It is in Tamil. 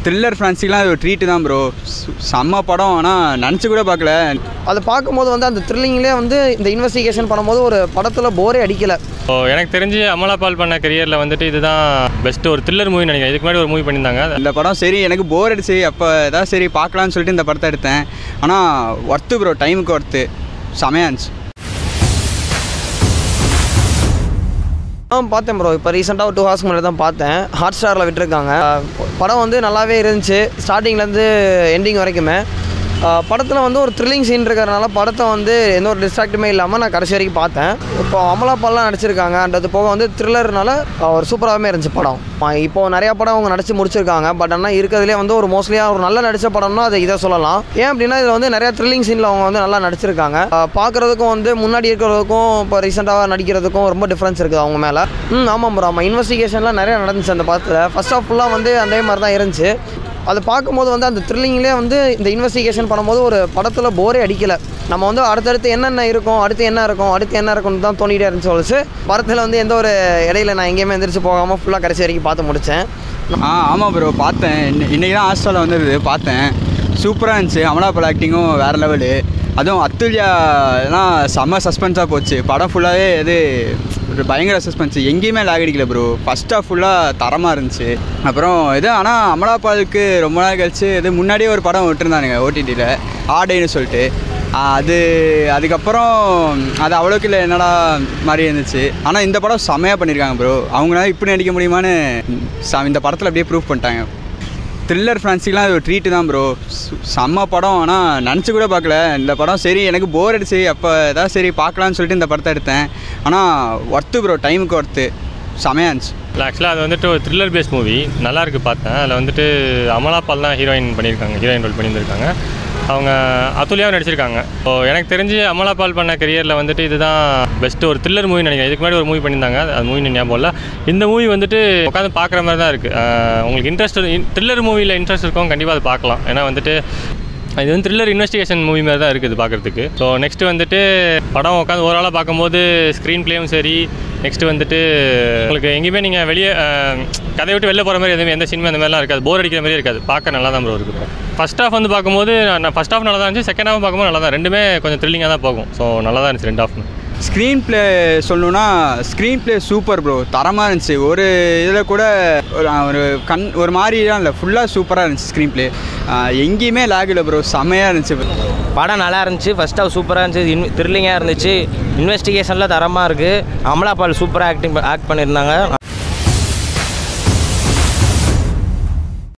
த்ரில்லர் ஃபேன்ஸிக்கெலாம் அது ஒரு ட்ரீட்டு தான் ப்ரோ செம்ம படம் ஆனால் நினச்சி கூட பார்க்கல அதை பார்க்கும்போது வந்து அந்த த்ரில்லிங்லேயே வந்து இந்த இன்வெஸ்டிகேஷன் பண்ணும்போது ஒரு படத்தில் போரே அடிக்கலை ஸோ எனக்கு தெரிஞ்சு அமலா பால் பண்ண கரியரில் வந்துட்டு இதுதான் பெஸ்ட் ஒரு த்ரில்லர் மூவி நினைக்கிறேன் இதுக்கு முன்னாடி ஒரு மூவி பண்ணியிருந்தாங்க இந்த படம் சரி எனக்கு போர் அடிச்சு அப்போ ஏதாவது சரி பார்க்கலான்னு சொல்லிட்டு இந்த படத்தை எடுத்தேன் ஆனால் ஒர்த்து ப்ரோ டைமுக்கு ஒர்த்து செமையா இருந்துச்சு ஆ பார்த்தேன் ப்ரோ இப்போ ரீசெண்டாக ஒரு டூ ஹவர்ஸ்க்கு முன்னாடி தான் பார்த்தேன் ஹாட் ஸ்டாரில் விட்டுருக்காங்க அஹ் படம் வந்து நல்லாவே இருந்துச்சு ஸ்டார்டிங்லேருந்து எண்டிங் வரைக்குமே படத்தில் வந்து ஒரு த்ரில்லிங் சீன் இருக்கிறனால படத்தை வந்து எந்த ஒரு டிஸ்ட்ராக்டுமே இல்லாமல் நான் கடைசி வரைக்கும் பார்த்தேன் இப்போ அமலா பால்லாம் நடிச்சிருக்காங்க அண்ட் அது போக வந்து த்ரில்லர்னால ஒரு சூப்பராகவே இருந்துச்சு படம் அஹ் இப்போ நிறையா படம் அவங்க நடிச்சு முடிச்சிருக்காங்க பட் ஆனால் இருக்கிறதுலே வந்து ஒரு மோஸ்ட்லியாக ஒரு நல்ல நடித்த படம்னா அது இதை சொல்லலாம் ஏன் அப்படின்னா இதில் வந்து நிறையா த்ரில்லிங் சீனில் அவங்க வந்து நல்லா நடிச்சிருக்காங்க அஹ் பார்க்கறதுக்கும் வந்து முன்னாடி இருக்கிறதுக்கும் இப்போ ரீசெண்டாக நடிக்கிறதுக்கும் ரொம்ப டிஃப்ரென்ஸ் இருக்குது அவங்க மேலே ம் ஆமாம் ப்ரோ ஆமாம் இன்வெஸ்டிகேஷன்லாம் நிறையா நடந்துச்சு அந்த படத்தில் ஃபர்ஸ்ட் ஆஃப் ஃபுல்லாக வந்து அதே மாதிரி தான் இருந்துச்சு அதை பார்க்கும்போது வந்து அந்த த்ரில்லிங்லேயே வந்து இந்த இன்வெஸ்டிகேஷன் பண்ணும்போது ஒரு படத்தில் போரே அடிக்கலை நம்ம வந்து அடுத்தடுத்து என்னென்ன இருக்கும் அடுத்து என்ன இருக்கும் அடுத்து என்ன இருக்கும்னு தான் தோணிகிட்டே இருந்துச்சு சொல்லிச்சு படத்தில் வந்து எந்த ஒரு இடையில நான் எங்கேயுமே எந்திரிச்சு போகாமல் ஃபுல்லாக கடைசி வரைக்கும் பார்த்து முடித்தேன் ஆ ஆமாம் ப்ரோ பார்த்தேன் இன்னை- இன்னைக்கு தான் ஹாஸ்டலில் வந்துருது பார்த்தேன் சூப்பராக இருந்துச்சு அமலாபால் ஆக்டிங்கும் வேறு லெவலு அதுவும் அத்துல்யாலாம் செம்ம சஸ்பென்ஸாக போச்சு படம் ஃபுல்லாகவே இது ஒரு பயங்கர சஸ்பென்ஸ் எங்கேயுமே லாக் அடிக்கல ப்ரோ ஃபஸ்ட் ஆஃப் ஃபுல்லாக தரமாக இருந்துச்சு அப்புறம் இது ஆனால் அமலாபாலுக்கு ரொம்ப நாள் கழிச்சு இது முன்னாடியே ஒரு படம் விட்டுருந்தானுங்க ஓடிடியில் ஆடைன்னு சொல்லிட்டு ஆ, அது அதுக்கப்புறம் அது அவ்வளோக்கு இல்லை என்னடா மாதிரி இருந்துச்சு ஆனால் இந்த படம் செம்மையாக பண்ணியிருக்காங்க ப்ரோ அவங்களால இப்படி நடிக்க முடியுமான்னு ச- இந்த படத்தில் அப்படியே ப்ரூவ் பண்ணிட்டாங்க த்ரில்லர் ஃபேன்ஸிக்கெலாம் அது ஒரு ட்ரீட்டு தான் ப்ரோ செம்ம படம் ஆனால் நினச்சி கூட பார்க்கல இந்த படம் சரி எனக்கு போர் அடிச்சு அப்போ ஏதாவது சரி பார்க்கலான்னு சொல்லிட்டு இந்த படத்தை எடுத்தேன் ஆனால் ஒர்த்து ப்ரோ டைமுக்கு ஒர்த்து செமையா இருந்துச்சு இல்லை ஆக்சுவலாக அது வந்துட்டு ஒரு த்ரில்லர் பேஸ் மூவி நல்லா இருக்கு பார்த்தேன் அதில் வந்துட்டு அமலா பால் தான் ஹீரோயின் பண்ணியிருக்காங்க ஹீரோயின் ரோல் பண்ணியிருந்திருக்காங்க அவங்க அதுலியாவும் நடிச்சிருக்காங்க ஸோ எனக்கு தெரிஞ்சு அமலா பால் பண்ண கரியரில் வந்துட்டு இதுதான் பெஸ்ட் ஒரு த்ரில்லர் மூவி நினைக்கிறேன் இதுக்கு முன்னாடி ஒரு மூவி பண்ணியிருந்தாங்க அது மூவி ஞாபகம் இல்லை இந்த மூவி வந்துட்டு உட்காந்து பார்க்குற மாதிரி தான் இருக்குது உங்களுக்கு இன்ட்ரெஸ்ட் த்ரில்லர் மூவியில் இன்ட்ரெஸ்ட் இருக்கும் கண்டிப்பாக அது பார்க்கலாம் ஏன்னா வந்துட்டு இது வந்து த்ரில்லர் இன்வெஸ்டிகேஷன் மூவி மாதிரி தான் இருக்குது பார்க்குறதுக்கு ஸோ நெக்ஸ்ட் வந்துட்டு படம் உட்காந்து ஓவராலாக பார்க்கும்போது ஸ்க்ரீன் ப்ளேயும் சரி நெக்ஸ்ட் வந்துட்டு உங்களுக்கு எங்கேயுமே நீங்கள் வெளியே அஹ், கதையை விட்டு வெளில போகிற மாதிரி எதுவுமே எந்த சினிமா அந்த மாதிரிலாம் இருக்காது போர் அடிக்கிற மாதிரி இருக்காது பார்க்க நல்லா தான் ப்ரோ இருக்குது ஃபஸ்ட் ஹாஃப் வந்து பார்க்கும்போது நான் ஃபஸ்ட் ஹாஃப் நல்லா தான் இருந்துச்சு செகண்ட் ஹாஃப் பார்க்கும்போது நல்லா தான் ரெண்டுமே கொஞ்சம் த்ரில்லிங்காக தான் போகும் ஸோ நல்லா தான் இருந்துச்சு ரெண்டு ஹாஃப் ஸ்க்ரீன் ப்ளே சொல்லணுன்னா ஸ்க்ரீன் ப்ளே சூப்பர் ப்ரோ தரமாக இருந்துச்சு ஒரு இதில் கூட ஒரு ஒரு கண் ஒரு மாதிரிலாம் இல்லை ஃபுல்லாக சூப்பராக இருந்துச்சு ஸ்க்ரீன் ப்ளே எங்கேயுமே லாக் இல்லை ப்ரோ செமையாக இருந்துச்சு படம் நல்லா இருந்துச்சு ஃபர்ஸ்ட் ஹாஃப் சூப்பராக இருந்துச்சு இன் த்ரில்லிங்காக இருந்துச்சு இன்வெஸ்டிகேஷனில் தரமாக இருக்குது அமலா பால் சூப்பராக ஆக்டிங் ஆக்ட் பண்ணியிருந்தாங்க